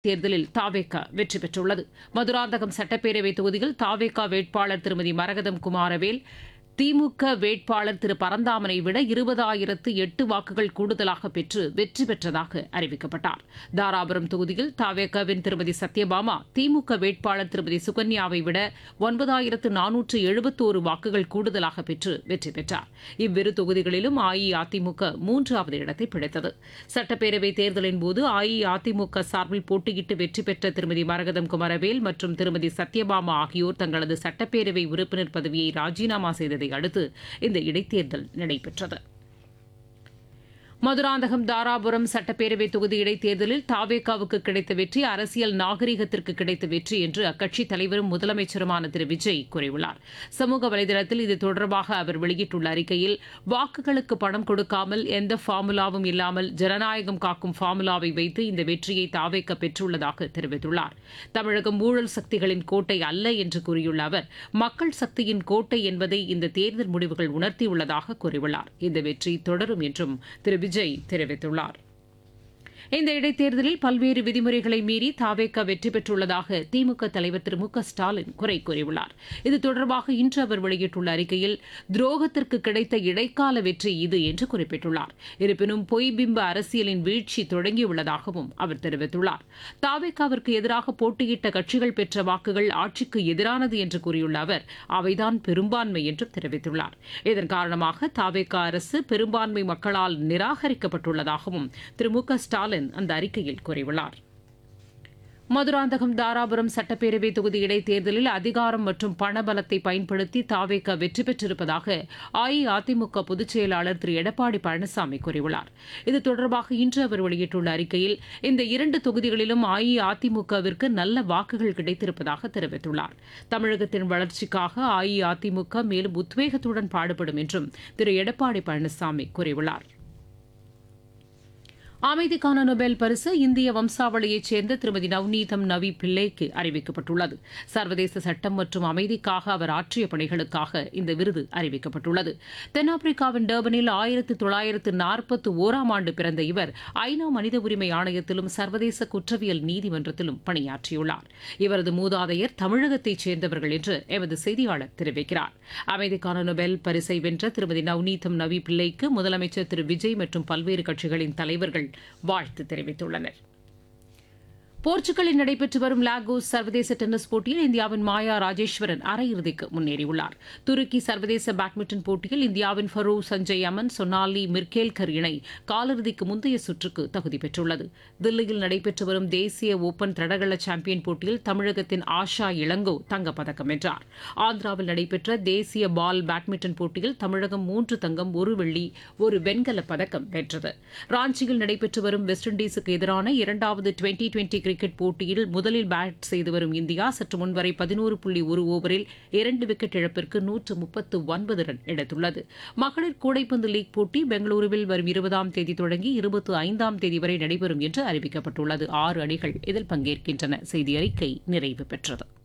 தேர்தலில் தாவேகா வெற்றி பெற்றுள்ளது மதுராந்தகம் சட்டப்பேரவை தொகுதியில் தாவேகா வேட்பாளர் திருமதி மரகதம் குமாரவேல் திமுக வேட்பாளர் திரு பரந்தாமனை விட இருபதாயிரத்து எட்டு வாக்குகள் கூடுதலாக பெற்று வெற்றி பெற்றதாக அறிவிக்கப்பட்டார் தாராபுரம் தொகுதியில் தாவேகாவின் திருமதி சத்யபாமா திமுக வேட்பாளர் திருமதி சுகன்யாவை விட ஒன்பதாயிரத்து நானூற்று எழுபத்தோரு வாக்குகள் கூடுதலாக பெற்று வெற்றி பெற்றார் இவ்விரு தொகுதிகளிலும் அஇஅதிமுக மூன்றாவது இடத்தை பிடித்தது சட்டப்பேரவை தேர்தலின் போது அஇஅதிமுக சார்பில் போட்டியிட்டு வெற்றி பெற்ற திருமதி மரகதம் குமரவேல் மற்றும் திருமதி சத்யபாமா ஆகியோர் தங்களது சட்டப்பேரவை உறுப்பினர் பதவியை ராஜினாமா செய்ததை அடுத்து இந்த இடைத்தேர்தல் நடைபெற்றது மதுராந்தகம் தாராபுரம் சட்டப்பேரவை தொகுதி இடைத்தேர்தலில் தாவேகாவுக்கு கிடைத்த வெற்றி அரசியல் நாகரிகத்திற்கு கிடைத்த வெற்றி என்று அக்கட்சித் தலைவரும் முதலமைச்சருமான திரு விஜய் கூறியுள்ளார் சமூக வலைதளத்தில் இது தொடர்பாக அவர் வெளியிட்டுள்ள அறிக்கையில் வாக்குகளுக்கு பணம் கொடுக்காமல் எந்த ஃபார்முலாவும் இல்லாமல் ஜனநாயகம் காக்கும் ஃபார்முலாவை வைத்து இந்த வெற்றியை தாவேக்க பெற்றுள்ளதாக தெரிவித்துள்ளார் தமிழகம் ஊழல் சக்திகளின் கோட்டை அல்ல என்று கூறியுள்ள அவர் மக்கள் சக்தியின் கோட்டை என்பதை இந்த தேர்தல் முடிவுகள் உணர்த்தியுள்ளதாக கூறியுள்ளார் இந்த வெற்றி தொடரும் என்றும் திரு விஜய் தெரிவித்துள்ளார் இந்த இடைத்தேர்தலில் பல்வேறு விதிமுறைகளை மீறி தாவேக்கா வெற்றி பெற்றுள்ளதாக திமுக தலைவர் திரு மு க ஸ்டாலின் குறை கூறியுள்ளார் இது தொடர்பாக இன்று அவர் வெளியிட்டுள்ள அறிக்கையில் துரோகத்திற்கு கிடைத்த இடைக்கால வெற்றி இது என்று குறிப்பிட்டுள்ளார் இருப்பினும் பொய் பிம்ப அரசியலின் வீழ்ச்சி தொடங்கியுள்ளதாகவும் அவர் தெரிவித்துள்ளார் தாவேக்காவிற்கு எதிராக போட்டியிட்ட கட்சிகள் பெற்ற வாக்குகள் ஆட்சிக்கு எதிரானது என்று கூறியுள்ள அவர் அவைதான் பெரும்பான்மை என்றும் தெரிவித்துள்ளார் இதன் காரணமாக தாவேக்கா அரசு பெரும்பான்மை மக்களால் நிராகரிக்கப்பட்டுள்ளதாகவும் திரு மு க ஸ்டாலின் அந்த அறிக்கையில் கூறியுள்ளார் மதுராந்தகம் தாராபுரம் சட்டப்பேரவை தொகுதி இடைத்தேர்தலில் அதிகாரம் மற்றும் பணபலத்தை பயன்படுத்தி தாவேக வெற்றி பெற்றிருப்பதாக அஇஅதிமுக பொதுச் செயலாளர் திரு எடப்பாடி பழனிசாமி கூறியுள்ளார் இது தொடர்பாக இன்று அவர் வெளியிட்டுள்ள அறிக்கையில் இந்த இரண்டு தொகுதிகளிலும் அஇஅதிமுகவிற்கு நல்ல வாக்குகள் கிடைத்திருப்பதாக தெரிவித்துள்ளார் தமிழகத்தின் வளர்ச்சிக்காக அஇஅதிமுக மேலும் உத்வேகத்துடன் பாடுபடும் என்றும் திரு எடப்பாடி பழனிசாமி கூறியுள்ளார் அமைதிக்கான நொபேல் பரிசு இந்திய வம்சாவளியைச் சேர்ந்த திருமதி நவ்நீதம் நவி பிள்ளைக்கு அறிவிக்கப்பட்டுள்ளது சர்வதேச சட்டம் மற்றும் அமைதிக்காக அவர் ஆற்றிய பணிகளுக்காக இந்த விருது அறிவிக்கப்பட்டுள்ளது தென்னாப்பிரிக்காவின் டர்பனில் ஆயிரத்து தொள்ளாயிரத்து நாற்பத்தி ஓராம் ஆண்டு பிறந்த இவர் ஐநா மனித உரிமை ஆணையத்திலும் சர்வதேச குற்றவியல் நீதிமன்றத்திலும் பணியாற்றியுள்ளார் இவரது மூதாதையர் தமிழகத்தைச் சேர்ந்தவர்கள் என்று எமது செய்தியாளர் தெரிவிக்கிறார் அமைதிக்கான நொபேல் பரிசை வென்ற திருமதி நவ்நீதம் நவி பிள்ளைக்கு முதலமைச்சர் திரு விஜய் மற்றும் பல்வேறு கட்சிகளின் தலைவர்கள் வாழ்த்து தெரிவித்துள்ளனர் போர்ச்சுகலில் நடைபெற்று வரும் லாகோஸ் சர்வதேச டென்னிஸ் போட்டியில் இந்தியாவின் மாயா ராஜேஸ்வரன் அரையிறுதிக்கு முன்னேறியுள்ளார் துருக்கி சர்வதேச பேட்மிண்டன் போட்டியில் இந்தியாவின் ஃபரூ சஞ்சய் அமன் சொனாலி மிர்கேல்கர் இணை காலிறுதிக்கு முந்தைய சுற்றுக்கு தகுதி பெற்றுள்ளது தில்லியில் நடைபெற்று வரும் தேசிய ஓபன் தடகள சாம்பியன் போட்டியில் தமிழகத்தின் ஆஷா இளங்கோ தங்கப்பதக்கம் வென்றார் ஆந்திராவில் நடைபெற்ற தேசிய பால் பேட்மிண்டன் போட்டியில் தமிழகம் மூன்று தங்கம் ஒரு வெள்ளி ஒரு வெண்கலப் பதக்கம் வென்றது ராஞ்சியில் நடைபெற்று வரும் வெஸ்ட் இண்டீஸுக்கு எதிரான இரண்டாவது டுவெண்டி டுவெண்டி கிரிக்கெட் போட்டியில் முதலில் பேட் செய்து வரும் இந்தியா சற்று முன்வரை பதினோரு புள்ளி ஒரு ஓவரில் இரண்டு விக்கெட் இழப்பிற்கு நூற்று முப்பத்து ஒன்பது ரன் எடுத்துள்ளது மகளிர் கூடைப்பந்து லீக் போட்டி பெங்களூருவில் வரும் இருபதாம் தேதி தொடங்கி இருபத்தி ஐந்தாம் தேதி வரை நடைபெறும் என்று அறிவிக்கப்பட்டுள்ளது ஆறு அணிகள் இதில் பங்கேற்கின்றன செய்தி அறிக்கை நிறைவு பெற்றது